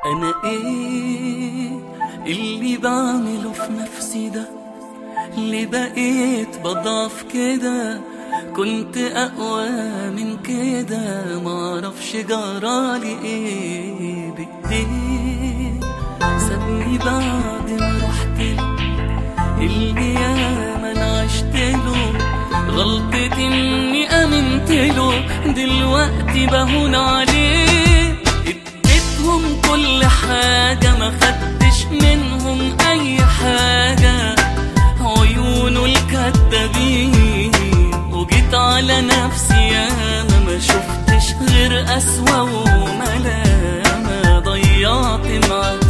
انا ايه اللي بعمله في نفسي ده اللي بقيت بضعف كده كنت اقوى من كده معرفش جرالي ايه بايديه سابني بعد ما رحت له اللي ياما انا عشت له غلطتي اني امنت له دلوقتي بهون عليه اديتهم كل حاجة ما خدتش منهم اي حاجة عيونه الكدابين وجيت على نفسي ياما ما شفتش غير اسوأ وملامة ضيعت معاه